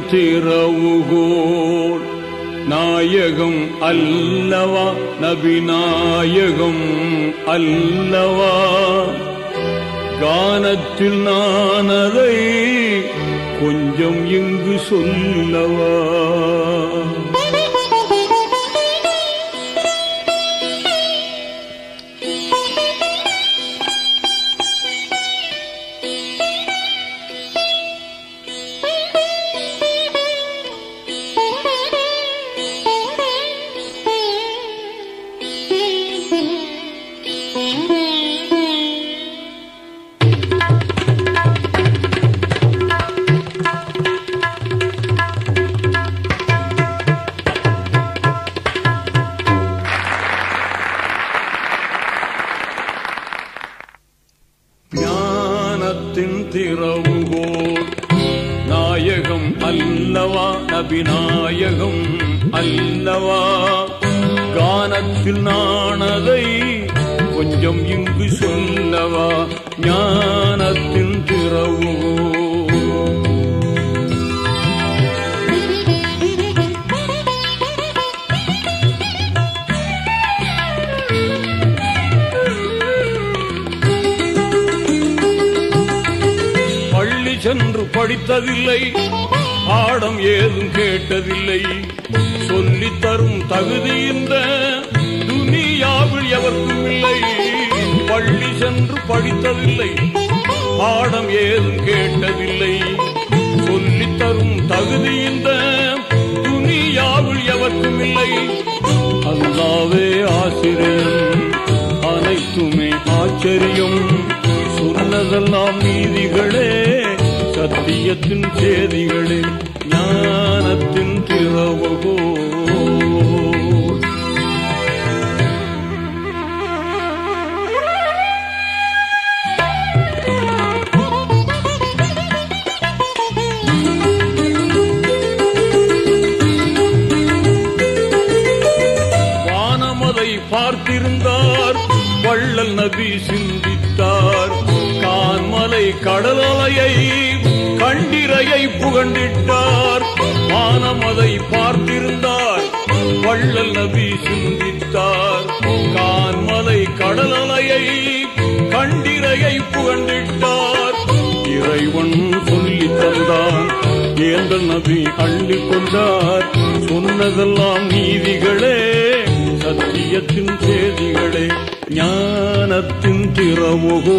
திறவுகோள் நாயகம் அல்லவா நபிநாயகம் அல்லவா கானத்தில் நான் அதை கொஞ்சம் இங்கு சொல்லவா ஞானத்தின் திறவுகோல் நாயகம் அல்லவா நபிநாயகம் அல்லவா கானத்தில் நானதை கொஞ்சம் இங்கு சொல்லவா ஞானத்தின் திறவுகோல் பள்ளி சென்று படித்ததில்லை பாடம் ஏதும் கேட்டதில்லை சொல்லித் தரும் தகுதி இந்த துனியாவில் எவருக்கும் இல்லை பள்ளி சென்று படித்ததில்லை பாடம் ஏதும் கேட்டதில்லை சொல்லித் தரும் தகுதி இந்த துனியாவில் எவருக்கும் இல்லை அல்லாவே ஆசிரியன் அனைத்துமே ஆச்சரியம் சொன்னதெல்லாம் நீதிகளே சத்தியத்தின் சேதிகளே ஞானத்தின் திறவுகோ வானமதை பார்த்திருந்தார் வள்ளல் நபி சிந்தித்தார் கான்மலை கடலலையை கண்டிரையை புகண்டிட்டார் வானமதை பார்த்திருந்தார் வள்ளல் நபி சிந்தித்தார் கான்மலை கடலலையை கண்டிரையை புகண்டிட்டார் இறைவன் சொல்லி தந்தான் ஏந்தல் நபி அள்ளி கொண்டார் சொன்னதெல்லாம் நீதிகளே சத்தியத்தின் செய்திகளே ஞானத்தின் திறவுகோ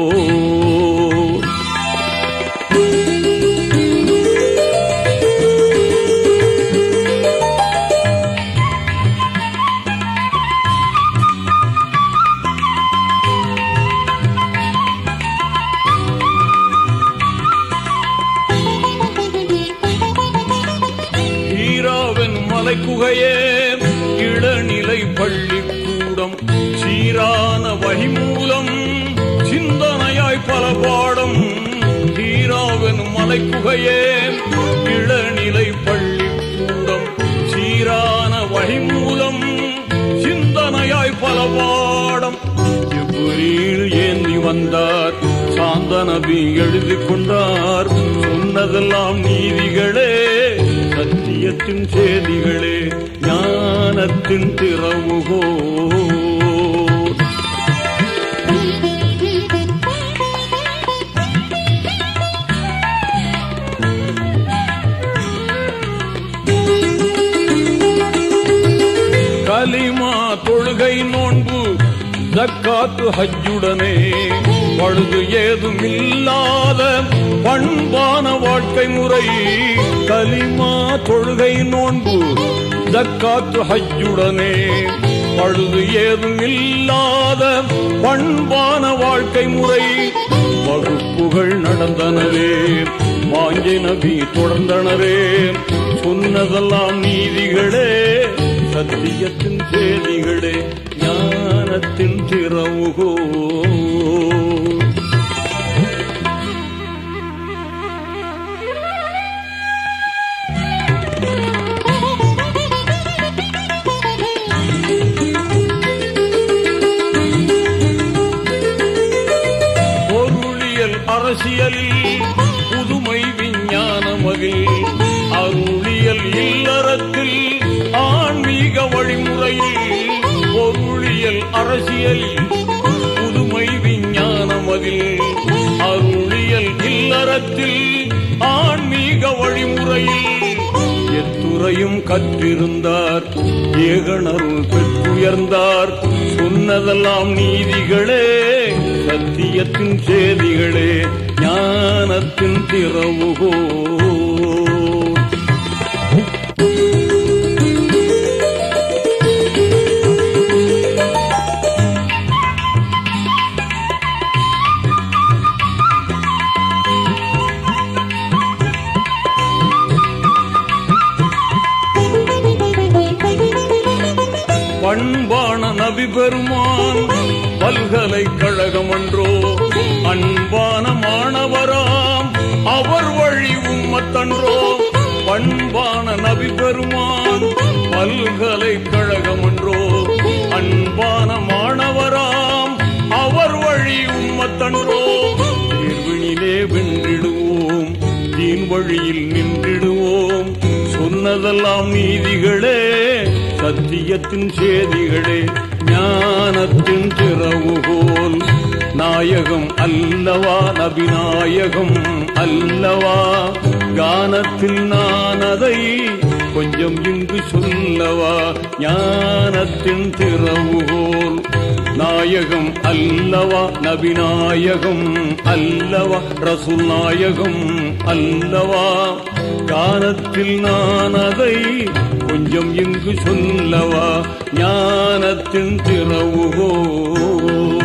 ஈராவன் மலைக்குகையே இளநிலை பள்ளிக்கூடம் சீரான வழிமூலம் சிந்தனையாய் பல பாடம் ஈராவன் மலைக்குகையே இளநிலை பள்ளிக்கூடம் சீரான வழிமூலம் சிந்தனையாய் பல பாடம் ஜிப்ரீல் ஏந்தி வந்தார் சாந்த நபி எழுதி கொண்டார் சொன்னதெல்லாம் நீதிகளே சத்தியத்தின் செய்திகளே ஞானத்தின் திறவுகோ கலிமா தொழுகை நோன்பு ஜக்காத்து ஹஜ்ஜுடனே பழுது ஏதும் இல்லாத பண்பான வாழ்க்கை முறை கலிமா தொழுகை நோன்பு ஜக்காத்து ஹஜ்ஜுடனே பழுது ஏதும் இல்லாத பண்பான வாழ்க்கை முறை வகுப்புகள் நடந்தனவே வாங்கி நபி தொடர்ந்தனரே சொன்னதெல்லாம் நீதிகளே சத்தியத்தின் செய்திகளே ஞானத்தின் திறவுகோ பொருளியல் அரசியலில் புதுமை விஞ்ஞானமதில் இல்லறத்தில் ஆன்மீக வழிமுறையில் பொருளியல் அரசியலில் புதுமை விஞ்ஞானம் அதில் அருளியல் இல்லறத்தில் ஆன்மீக வழிமுறையில் எத்துறையும் கற்றிருந்தார் ஏகணருள் பெற்றுயர்ந்தார் சொன்னதெல்லாம் நீதிகளே சத்தியத்தின் சேதிகளே ஞானத்தின் திறவுகோ பண்பான நபி பெருமான் பல்கலைக்கழகம் அன்றோ அன்பான மாணவராம் அவர் வழி உம்மத்தன்றோ பண்பான நபி பெருமான் பல்கலைக்கழகம் அன்றோ அன்பான மாணவராம் அவர் வழி உம்மத்தன்றோ தேர்வினிலே வென்றிடுவோம் தீன் வழியில் நின்றிடுவோம் சொன்னதெல்லாம் நீதிகளே சத்தியத்தின் சேதிகளே ஞானத்தின் திறவுகோல் நாயகம் அல்லவா நபிநாயகம் அல்லவா கானத்தில் நான் அதை கொஞ்சம் இங்கு சொல்லவா ஞானத்தின் திறவுகோல் நாயகம் அல்லவா நபிநாயகம் அல்லவா ரசூல் நாயகம் அல்லவா கானத்தில் நான் அதை கொஞ்சம் இங்கு சொல்லவா ஞானத்தின் திறவுகோ